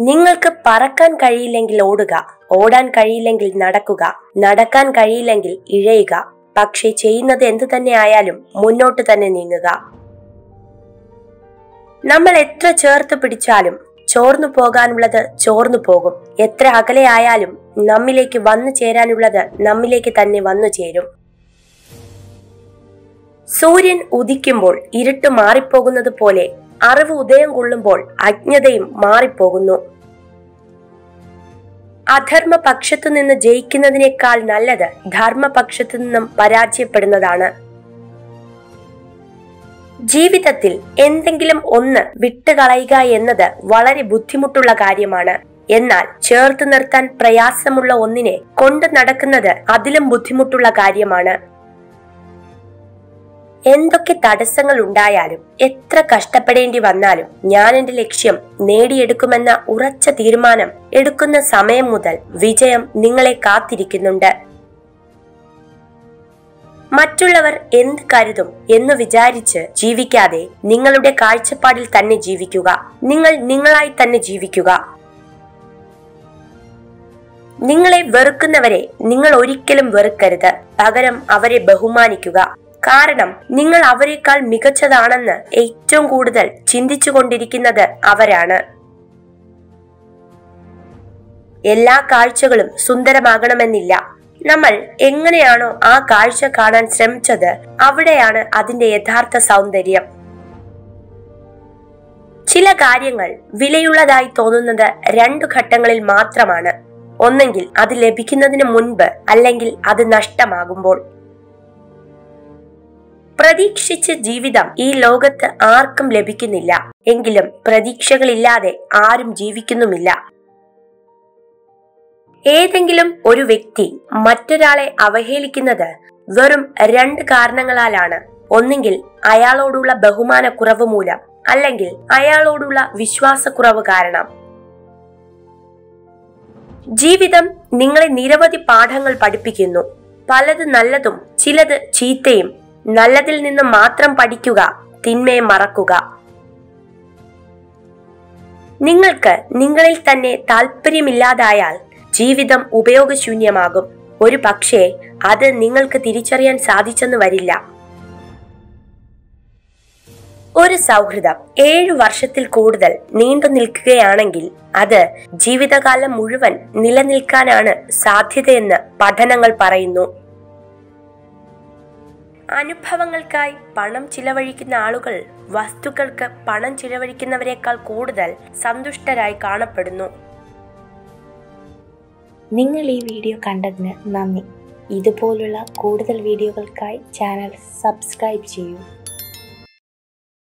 നിങ്ങൾക്ക് പറക്കാൻ കഴിയില്ലെങ്കിൽ ഓടുക ഓടാൻ കഴിയില്ലെങ്കിൽ നടക്കുക നടക്കാൻ കഴിയില്ലെങ്കിൽ ഇഴയുക പക്ഷേ ചെയ്യുന്നത് എന്തു തന്നെ ആയാലും മുന്നോട്ട് തന്നെ നീങ്ങുക നമ്മൾ എത്ര ചേർത്ത് പിടിച്ചാലും ചോർന്നു പോകാനുള്ളത് ചോർന്നു പോകും എത്ര അകലെ ആയാലും നമ്മിലേക്ക് വന്നു ചേരാനുള്ളത് നമ്മിലേക്ക് തന്നെ വന്നു ചേരും സൂര്യൻ ഉദിക്കുമ്പോൾ ഇരുട്ട് മാറിപ്പോകുന്നത് പോലെ അറിവ് ഉദയം കൊള്ളുമ്പോൾ അജ്ഞതയും മാറിപ്പോകുന്നു അധർമ്മ പക്ഷത്തു നിന്ന് ജയിക്കുന്നതിനേക്കാൾ നല്ലത് ധർമ്മപക്ഷത്തു നിന്നും പരാജയപ്പെടുന്നതാണ് ജീവിതത്തിൽ എന്തെങ്കിലും ഒന്ന് വിട്ടുകളയുക എന്നത് വളരെ ബുദ്ധിമുട്ടുള്ള കാര്യമാണ് എന്നാൽ ചേർത്ത് നിർത്താൻ പ്രയാസമുള്ള ഒന്നിനെ കൊണ്ടു നടക്കുന്നത് അതിലും ബുദ്ധിമുട്ടുള്ള കാര്യമാണ് എന്തൊക്കെ തടസ്സങ്ങൾ ഉണ്ടായാലും എത്ര കഷ്ടപ്പെടേണ്ടി വന്നാലും ഞാൻ എന്റെ ലക്ഷ്യം നേടിയെടുക്കുമെന്ന ഉറച്ച തീരുമാനം എടുക്കുന്ന സമയം മുതൽ വിജയം നിങ്ങളെ കാത്തിരിക്കുന്നുണ്ട് മറ്റുള്ളവർ എന്ത് കരുതും എന്ന് വിചാരിച്ച് ജീവിക്കാതെ നിങ്ങളുടെ കാഴ്ചപ്പാടിൽ തന്നെ ജീവിക്കുക നിങ്ങൾ നിങ്ങളായി തന്നെ ജീവിക്കുക നിങ്ങളെ വെറുക്കുന്നവരെ നിങ്ങൾ ഒരിക്കലും വെറുക്കരുത് പകരം അവരെ ബഹുമാനിക്കുക കാരണം നിങ്ങൾ അവരെക്കാൾ മികച്ചതാണെന്ന് ഏറ്റവും കൂടുതൽ ചിന്തിച്ചുകൊണ്ടിരിക്കുന്നത് അവരാണ് എല്ലാ കാഴ്ചകളും സുന്ദരമാകണമെന്നില്ല നമ്മൾ എങ്ങനെയാണോ ആ കാഴ്ച കാണാൻ ശ്രമിച്ചത് അവിടെയാണ് അതിന്റെ യഥാർത്ഥ സൗന്ദര്യം ചില കാര്യങ്ങൾ വിലയുള്ളതായി തോന്നുന്നത് രണ്ടു ഘട്ടങ്ങളിൽ മാത്രമാണ് ഒന്നെങ്കിൽ അത് ലഭിക്കുന്നതിന് മുൻപ് അല്ലെങ്കിൽ അത് നഷ്ടമാകുമ്പോൾ പ്രതീക്ഷിച്ച ജീവിതം ഈ ലോകത്ത് ആർക്കും ലഭിക്കുന്നില്ല എങ്കിലും പ്രതീക്ഷകളില്ലാതെ ആരും ജീവിക്കുന്നുമില്ല ഏതെങ്കിലും ഒരു വ്യക്തി മറ്റൊരാളെ അവഹേളിക്കുന്നത് വെറും രണ്ട് കാരണങ്ങളാലാണ് ഒന്നുകിൽ അയാളോടുള്ള ബഹുമാനക്കുറവ് മൂലം അല്ലെങ്കിൽ അയാളോടുള്ള വിശ്വാസക്കുറവ് കാരണം ജീവിതം നിങ്ങളെ നിരവധി പാഠങ്ങൾ പഠിപ്പിക്കുന്നു പലത് നല്ലതും ചിലത് ചീത്തയും നല്ലതിൽ നിന്ന് മാത്രം പഠിക്കുക തിന്മയെ മറക്കുക നിങ്ങൾക്ക് നിങ്ങളിൽ തന്നെ താല്പര്യമില്ലാതായാൽ ജീവിതം ഉപയോഗശൂന്യമാകും ഒരു പക്ഷേ അത് നിങ്ങൾക്ക് തിരിച്ചറിയാൻ സാധിച്ചെന്ന് വരില്ല ഒരു സൗഹൃദം ഏഴു വർഷത്തിൽ കൂടുതൽ നീണ്ടു നിൽക്കുകയാണെങ്കിൽ അത് ജീവിതകാലം മുഴുവൻ നിലനിൽക്കാനാണ് സാധ്യതയെന്ന് പഠനങ്ങൾ പറയുന്നു അനുഭവങ്ങൾക്കായി പണം ചിലവഴിക്കുന്ന ആളുകൾ വസ്തുക്കൾക്ക് പണം ചിലവഴിക്കുന്നവരെക്കാൾ കൂടുതൽ സന്തുഷ്ടരായി കാണപ്പെടുന്നു നിങ്ങൾ ഈ വീഡിയോ കണ്ടതിന് നന്ദി ഇതുപോലുള്ള കൂടുതൽ വീഡിയോകൾക്കായി ചാനൽ സബ്സ്ക്രൈബ് ചെയ്യൂ